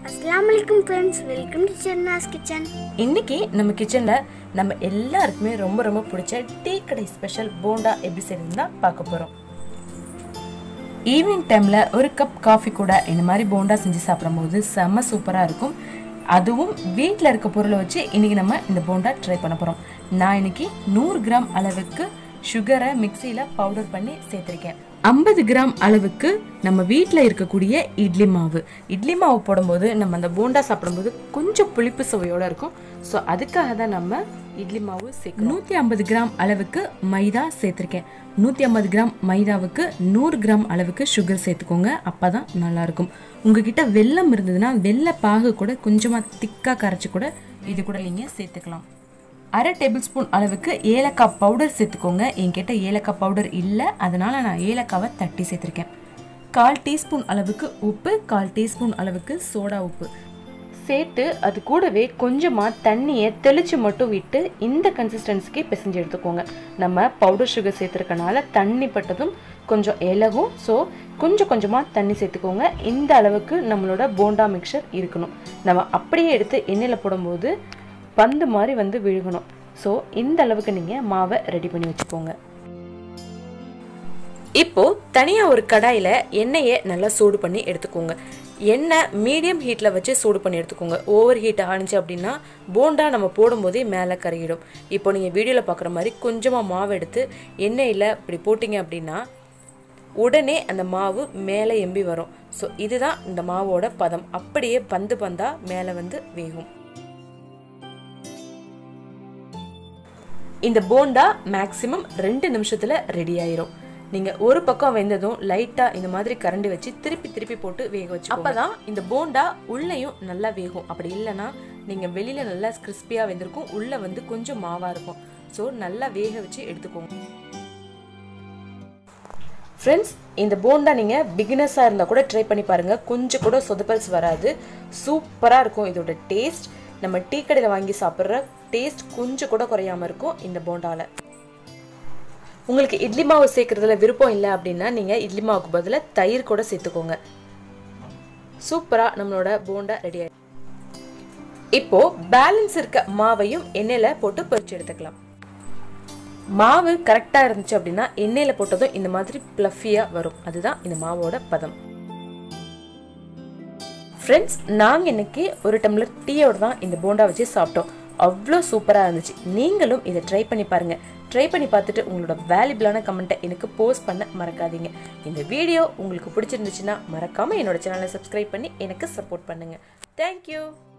அஸ்ஸலாமு அலைக்கும் friends welcome to Chenna's kitchen இன்னைக்கு நம்ம கிச்சனில் நம்ம எல்லாருக்குமே ரொம்ப ரொம்ப பிடிச்ச டீ கடை ஸ்பெஷல் போண்டா எப்படி செய்யறது தான் பார்க்க போகிறோம் ஈவினிங் டைமில் ஒரு கப் காஃபி கூட இந்த மாதிரி போண்டா செஞ்சு சாப்பிடும்போது செம்ம சூப்பராக இருக்கும் அதுவும் வீட்டில் இருக்க பொருளை வச்சு இன்னைக்கு நம்ம இந்த போண்டா ட்ரை பண்ண போகிறோம் நான் இன்னைக்கு நூறு கிராம் அளவுக்கு சுகரை மிக்சியில் பவுடர் பண்ணி சேர்த்துருக்கேன் ஐம்பது கிராம் அளவுக்கு நம்ம வீட்டில் இருக்கக்கூடிய இட்லி மாவு இட்லி மாவு போடும்போது நம்ம அந்த போண்டா சாப்பிடும்போது கொஞ்சம் புளிப்பு சுவையோட இருக்கும் ஸோ அதுக்காக தான் நம்ம இட்லி மாவு சேர்க்கணும் நூற்றி ஐம்பது கிராம் அளவுக்கு மைதா சேர்த்துருக்கேன் நூற்றி ஐம்பது கிராம் மைதாவுக்கு நூறு கிராம் அளவுக்கு சுகர் சேர்த்துக்கோங்க அப்போ தான் நல்லாயிருக்கும் உங்ககிட்ட வெல்லம் இருந்ததுன்னா வெள்ளை பாகு கூட கொஞ்சமாக திக்காக கரைச்சி கூட இது கூட நீங்கள் சேர்த்துக்கலாம் அரை டேபிள் ஸ்பூன் அளவுக்கு ஏலக்காய் பவுடர் சேர்த்துக்கோங்க என்கிட்ட ஏலக்காய் பவுடர் இல்லை அதனால் நான் ஏலக்காவை தட்டி சேர்த்துருக்கேன் கால் டீஸ்பூன் அளவுக்கு உப்பு கால் டீஸ்பூன் அளவுக்கு சோடா உப்பு சேர்த்து அது கூடவே கொஞ்சமாக தண்ணியை தெளித்து மட்டும் விட்டு இந்த கன்சிஸ்டன்சிக்கு பிசைஞ்சு எடுத்துக்கோங்க நம்ம பவுடர் சுகர் சேர்த்துருக்கனால தண்ணி பட்டதும் கொஞ்சம் இலகும் ஸோ கொஞ்சம் கொஞ்சமாக தண்ணி சேர்த்துக்கோங்க இந்த அளவுக்கு நம்மளோட போண்டா மிக்சர் இருக்கணும் நம்ம அப்படியே எடுத்து எண்ணெயில் போடும்போது பந்து மாதிரி வந்து விழுகணும் ஸோ இந்த அளவுக்கு நீங்கள் மாவை ரெடி பண்ணி வச்சுக்கோங்க இப்போ தனியாக ஒரு கடாயில் எண்ணெயை நல்லா சூடு பண்ணி எடுத்துக்கோங்க எண்ணெய் மீடியம் ஹீட்டில் வச்சு சூடு பண்ணி எடுத்துக்கோங்க ஓவர் ஹீட் ஆனிச்சு அப்படின்னா போண்டா நம்ம போடும்போதே மேலே கருகிடும் இப்போ நீங்கள் வீடியோவில் பார்க்குற மாதிரி கொஞ்சமாக மாவு எடுத்து எண்ணெயில் இப்படி போட்டிங்க அப்படின்னா உடனே அந்த மாவு மேலே எம்பி வரும் ஸோ இதுதான் இந்த மாவோட பதம் அப்படியே பந்து பந்தா மேலே வந்து வேகும் இந்த போண்டா மேக்ஸிமம் ரெண்டு நிமிஷத்தில் ரெடி ஆயிரும் நீங்கள் ஒரு பக்கம் வெந்ததும் லைட்டாக இந்த மாதிரி கரண்டி வச்சு திருப்பி திருப்பி போட்டு வேக வச்சு அப்போ தான் இந்த போண்டா உள்ளேயும் நல்லா வேகும் அப்படி இல்லைன்னா நீங்கள் வெளியில் நல்லா கிறிஸ்பியாக வெந்திருக்கும் உள்ளே வந்து கொஞ்சம் மாவாக இருக்கும் ஸோ நல்லா வேக வச்சு எடுத்துக்கோங்க ஃப்ரெண்ட்ஸ் இந்த போண்டா நீங்கள் பிகினர்ஸாக இருந்தால் கூட ட்ரை பண்ணி பாருங்கள் கொஞ்சம் கூட சொதப்பல்ஸ் வராது சூப்பராக இருக்கும் இதோட டேஸ்ட் நம்ம டீ கடையில் வாங்கி சாப்பிட்ற டேஸ்ட் கொஞ்சம் கூட குறையாம இருக்கும் இந்த போண்டாவில் உங்களுக்கு இட்லி மாவு சேர்க்கறதுல விருப்பம் இல்லை அப்படின்னா நீங்கள் இட்லி மாவுக்கு பதிலாக தயிர் கூட சேர்த்துக்கோங்க சூப்பராக நம்மளோட போண்டா ரெடி ஆயிடும் இப்போ பேலன்ஸ் இருக்க மாவையும் எண்ணெயில் போட்டு பொரிச்சு எடுத்துக்கலாம் மாவு கரெக்டாக இருந்துச்சு அப்படின்னா எண்ணெயில் போட்டதும் இந்த மாதிரி ப்ளஃபியாக வரும் அதுதான் இந்த மாவோட பதம் ஃப்ரெண்ட்ஸ் நாங்கள் இன்னைக்கு ஒரு டம்ளர் டீயோட தான் இந்த போண்டா வச்சு சாப்பிட்டோம் அவ்வளோ சூப்பராக இருந்துச்சு நீங்களும் இதை ட்ரை பண்ணி பாருங்கள் ட்ரை பண்ணி பார்த்துட்டு உங்களோட வேல்யூபிளான கமெண்ட்டை எனக்கு போஸ்ட் பண்ண மறக்காதீங்க இந்த வீடியோ உங்களுக்கு பிடிச்சிருந்துச்சுன்னா மறக்காமல் என்னோட சேனலை சப்ஸ்கிரைப் பண்ணி எனக்கு சப்போர்ட் பண்ணுங்கள் தேங்க்யூ